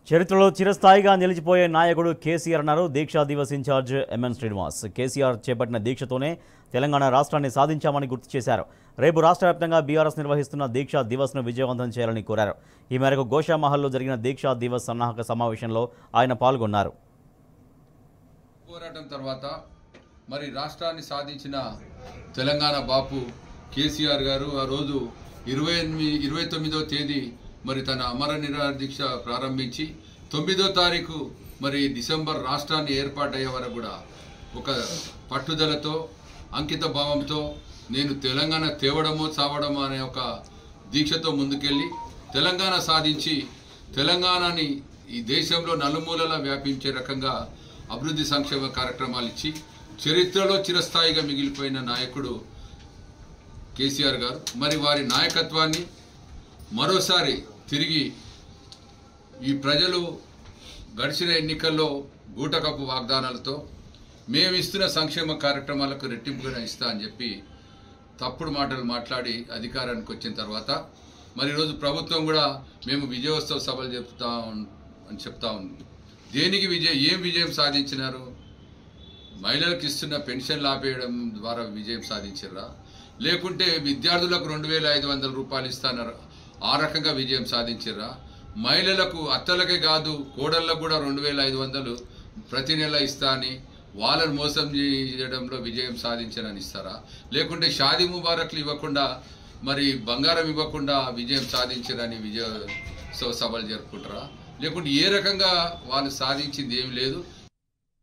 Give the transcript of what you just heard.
చరిత్రలో చిరస్థాయిగా నిలిచిపోయే నాయకుడు కేసీఆర్ అన్నారు దీక్షా దివస్ ఇన్ఛార్జ్ ఎంఎన్ శ్రీనివాస్ కేసీఆర్ చేపట్టిన దీక్షతోనే తెలంగాణ రాష్ట్రాన్ని సాధించామని గుర్తు చేశారు రేపు రాష్ట్ర వ్యాప్తంగా బీఆర్ఎస్ నిర్వహిస్తున్న దీక్షా దివస్ను విజయవంతం చేయాలని కోరారు ఈ మేరకు గోషామహల్లో జరిగిన దీక్షా దివస్ సన్నాహక సమావేశంలో ఆయన పాల్గొన్నారు పోరాటం తర్వాత మరి రాష్ట్రాన్ని సాధించిన తెలంగాణ బాపు కేసీఆర్ గారు ఆ రోజు ఇరవై ఎనిమిది ఇరవై తొమ్మిదో తేదీ మరి తన అమర నిరాహార దీక్ష ప్రారంభించి తొమ్మిదో తారీఖు మరి డిసెంబర్ రాష్ట్రాన్ని ఏర్పాటయ్యే వరకు కూడా ఒక పట్టుదలతో అంకిత భావంతో నేను తెలంగాణ తేవడమో చావడమో అనే ఒక దీక్షతో ముందుకెళ్ళి తెలంగాణ సాధించి తెలంగాణని ఈ దేశంలో నలుమూలలా వ్యాపించే రకంగా అభివృద్ధి సంక్షేమ కార్యక్రమాలు ఇచ్చి చరిత్రలో చిరస్థాయిగా మిగిలిపోయిన నాయకుడు కేసీఆర్ గారు మరి వారి నాయకత్వాన్ని మరోసారి తిరిగి ఈ ప్రజలు గడిచిన ఎన్నికల్లో గూటకపు వాగ్దానాలతో మేము ఇస్తున్న సంక్షేమ కార్యక్రమాలకు రెట్టింపుగా ఇస్తా అని చెప్పి తప్పుడు మాటలు మాట్లాడి అధికారానికి వచ్చిన తర్వాత మరి ఈరోజు ప్రభుత్వం కూడా మేము విజయోత్సవ సభలు చెప్తా ఉన్- అని చెప్తా ఉంది దేనికి విజయం ఏం విజయం సాధించినారు మహిళలకు ఇస్తున్న పెన్షన్లు ఆపేయడం ద్వారా విజయం సాధించారా లేకుంటే విద్యార్థులకు రెండు వేల ఐదు వందల రూపాయలు ఇస్తాన్నారు ఆ రకంగా విజయం సాధించారా మహిళలకు అత్తలకే కాదు కోడళ్ళకు కూడా రెండు వేల ఐదు వందలు ప్రతి నెల ఇస్తా అని వాళ్ళని మోసం చేయడంలో విజయం సాధించారని ఇస్తారా లేకుంటే షాదీ ముబారక్లు ఇవ్వకుండా మరి బంగారం ఇవ్వకుండా విజయం సాధించారని విజయ సభలు జరుపుకుంటారా లేకుంటే ఏ రకంగా వాళ్ళు సాధించింది ఏమి లేదు